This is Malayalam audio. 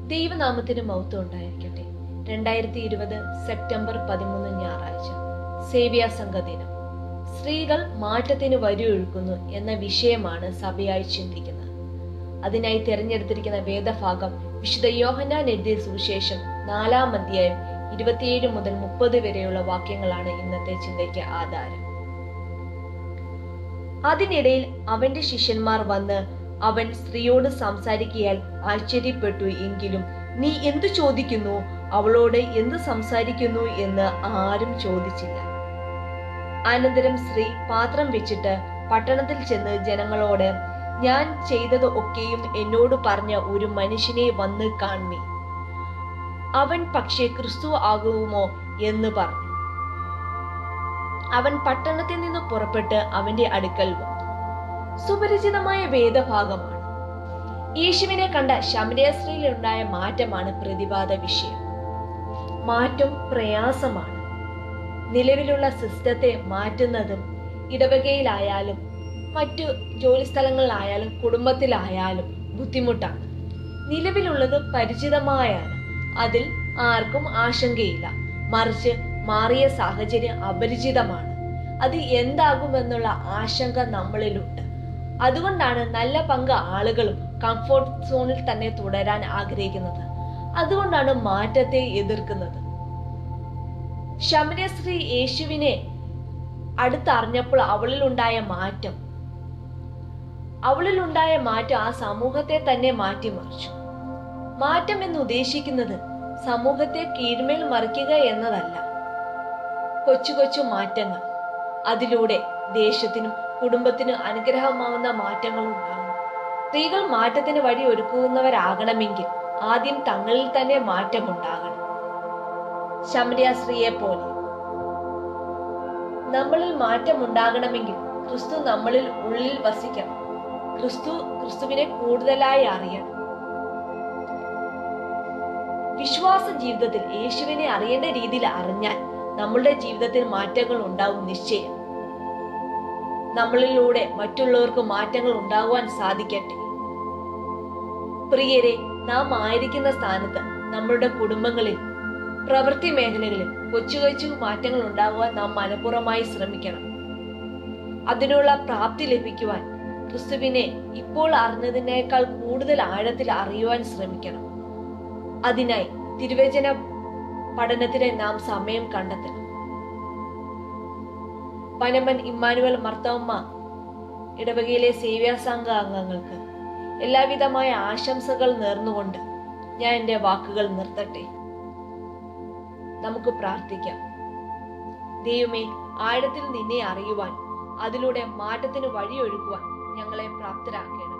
ദൈവനാമത്തിന് മൗത്വം ഉണ്ടായിരിക്കട്ടെ രണ്ടായിരത്തി ഇരുപത് സെപ്റ്റംബർ പതിമൂന്ന് ഞായറാഴ്ച സേവ്യ സംഘദിനം സ്ത്രീകൾ മാറ്റത്തിന് വരിയൊഴുക്കുന്നു എന്ന വിഷയമാണ് സഭയായി ചിന്തിക്കുന്നത് അതിനായി തിരഞ്ഞെടുത്തിരിക്കുന്ന വേദഭാഗം വിശുദ്ധ യോഹന്നാൻ എഴുതിയ സുവിശേഷം നാലാം അധ്യായം ഇരുപത്തിയേഴ് മുതൽ മുപ്പത് വരെയുള്ള വാക്യങ്ങളാണ് ഇന്നത്തെ ചിന്തയ്ക്ക് ആധാരം അതിനിടയിൽ അവന്റെ ശിഷ്യന്മാർ വന്ന് അവൻ സ്ത്രീയോട് സംസാരിക്കിയാൽ ആശ്ചര്യപ്പെട്ടു എങ്കിലും നീ എന്തു ചോദിക്കുന്നു അവളോട് എന്ത് സംസാരിക്കുന്നു എന്ന് ആരും ചോദിച്ചില്ല അനന്തരം സ്ത്രീ പാത്രം വെച്ചിട്ട് പട്ടണത്തിൽ ചെന്ന് ജനങ്ങളോട് ഞാൻ ചെയ്തത് ഒക്കെയും എന്നോട് പറഞ്ഞ ഒരു മനുഷ്യനെ വന്ന് കാൺമി അവൻ പക്ഷേ ക്രിസ്തു ആകുമോ എന്ന് പറഞ്ഞു അവൻ പട്ടണത്തിൽ നിന്ന് പുറപ്പെട്ട് അവന്റെ അടുക്കൽ വന്നു സുപരിചിതമായ വേദഭാഗമാണ് യേശുവിനെ കണ്ട ശമരസ്ത്രീയിലുണ്ടായ മാറ്റമാണ് പ്രതിപാദ വിഷയം മാറ്റം പ്രയാസമാണ് നിലവിലുള്ള സിസ്റ്റത്തെ മാറ്റുന്നതും ഇടവകയിലായാലും മറ്റു ജോലിസ്ഥലങ്ങളിലായാലും കുടുംബത്തിലായാലും ബുദ്ധിമുട്ടാണ് നിലവിലുള്ളത് പരിചിതമായാണ് അതിൽ ആർക്കും ആശങ്കയില്ല മറിച്ച് മാറിയ സാഹചര്യം അപരിചിതമാണ് അത് എന്താകുമെന്നുള്ള ആശങ്ക നമ്മളിലുണ്ട് അതുകൊണ്ടാണ് നല്ല പങ്ക് ആളുകളും കംഫോർട്ട് സോണിൽ തന്നെ തുടരാൻ ആഗ്രഹിക്കുന്നത് അതുകൊണ്ടാണ് മാറ്റത്തെ എതിർക്കുന്നത് ശമരശ്രീ യേശുവിനെ അടുത്തറിഞ്ഞപ്പോൾ അവളിലുണ്ടായ മാറ്റം അവളിലുണ്ടായ മാറ്റം ആ സമൂഹത്തെ തന്നെ മാറ്റിമറിച്ചു മാറ്റം എന്ന് ഉദ്ദേശിക്കുന്നത് സമൂഹത്തെ കീഴ്മേൽ മറിക്കുക എന്നതല്ല കൊച്ചു കൊച്ചു മാറ്റങ്ങൾ അതിലൂടെ ദേശത്തിനും കുടുംബത്തിനും അനുഗ്രഹമാവുന്ന മാറ്റങ്ങൾ ഉണ്ടാകും സ്ത്രീകൾ മാറ്റത്തിന് വഴി ഒരുക്കുന്നവരാകണമെങ്കിൽ ആദ്യം തങ്ങളിൽ തന്നെ മാറ്റമുണ്ടാകണം ശമരിയ സ്ത്രീയെ പോലെ നമ്മളിൽ മാറ്റം ഉണ്ടാകണമെങ്കിൽ ക്രിസ്തു നമ്മളിൽ ഉള്ളിൽ വസിക്കണം ക്രിസ്തു ക്രിസ്തുവിനെ കൂടുതലായി അറിയണം വിശ്വാസ ജീവിതത്തിൽ യേശുവിനെ അറിയേണ്ട രീതിയിൽ അറിഞ്ഞാൽ നമ്മളുടെ ജീവിതത്തിൽ മാറ്റങ്ങൾ ഉണ്ടാവും നിശ്ചയം നമ്മളിലൂടെ മറ്റുള്ളവർക്ക് മാറ്റങ്ങൾ ഉണ്ടാകുവാൻ സാധിക്കട്ടെ പ്രിയരെ നാം ആയിരിക്കുന്ന സ്ഥാനത്ത് നമ്മളുടെ കുടുംബങ്ങളിൽ പ്രവൃത്തി മേഖലകളിൽ കൊച്ചു കൊച്ചു മാറ്റങ്ങൾ ഉണ്ടാകുവാൻ നാം മനഃപൂർവ്വമായി ശ്രമിക്കണം അതിനുള്ള പ്രാപ്തി ലഭിക്കുവാൻ ക്രിസ്തുവിനെ ഇപ്പോൾ അറിഞ്ഞതിനേക്കാൾ കൂടുതൽ ആഴത്തിൽ അറിയുവാൻ ശ്രമിക്കണം അതിനായി തിരുവചന പഠനത്തിന് നാം സമയം കണ്ടെത്തണം പനമൻ ഇമ്മാനുവൽ മർത്തവമ്മ ഇടവകയിലെ സേവ്യാസംഘ അംഗങ്ങൾക്ക് എല്ലാവിധമായ ആശംസകൾ നേർന്നുകൊണ്ട് ഞാൻ എൻ്റെ വാക്കുകൾ നിർത്തട്ടെ നമുക്ക് പ്രാർത്ഥിക്കാം ദൈവമേ ആഴത്തിൽ നിന്നെ അറിയുവാൻ അതിലൂടെ മാറ്റത്തിന് വഴിയൊഴുക്കുവാൻ ഞങ്ങളെ പ്രാപ്തരാക്കണം